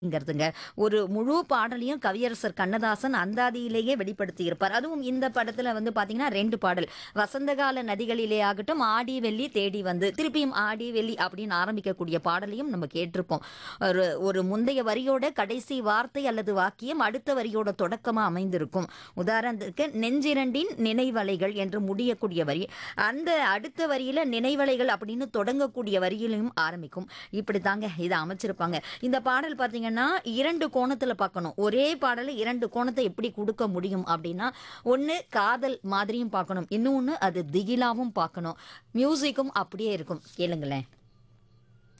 ங்கிறதுங்க ஒரு முழு பாடலையும் கவியரசர் கண்ணதாசன் அந்தாதியிலேயே வெளிப்படுத்தி இருப்பார் அதுவும் இந்த படத்துல வந்து பாத்தீங்கன்னா ரெண்டு பாடல் வசந்தகால நதிகளிலே ஆகட்டும் ஆடி வெள்ளி தேடி வந்து திருப்பியும் ஆடி வெள்ளி அப்படின்னு ஆரம்பிக்கக்கூடிய பாடலையும் நம்ம கேட்டிருப்போம் ஒரு ஒரு முந்தைய வரியோட கடைசி வார்த்தை அல்லது வாக்கியம் அடுத்த வரியோட தொடக்கமா அமைந்திருக்கும் உதாரணத்துக்கு நெஞ்சிரண்டின் நினைவலைகள் என்று முடியக்கூடிய வரி அந்த அடுத்த வரியில நினைவலைகள் அப்படின்னு தொடங்கக்கூடிய வரியிலும் ஆரம்பிக்கும் இப்படி தாங்க இதை அமைச்சிருப்பாங்க இந்த பாடல் பார்த்தீங்கன்னா இரண்டு கோணத்துல பார்க்கணும் ஒரே பாடலை இரண்டு கோணத்தை எப்படி கொடுக்க முடியும் அப்படின்னா ஒன்று காதல் மாதிரியும் பார்க்கணும் இன்னொன்று அது திகிலாவும் பார்க்கணும் மியூசிக்கும் அப்படியே இருக்கும் கேளுங்களேன்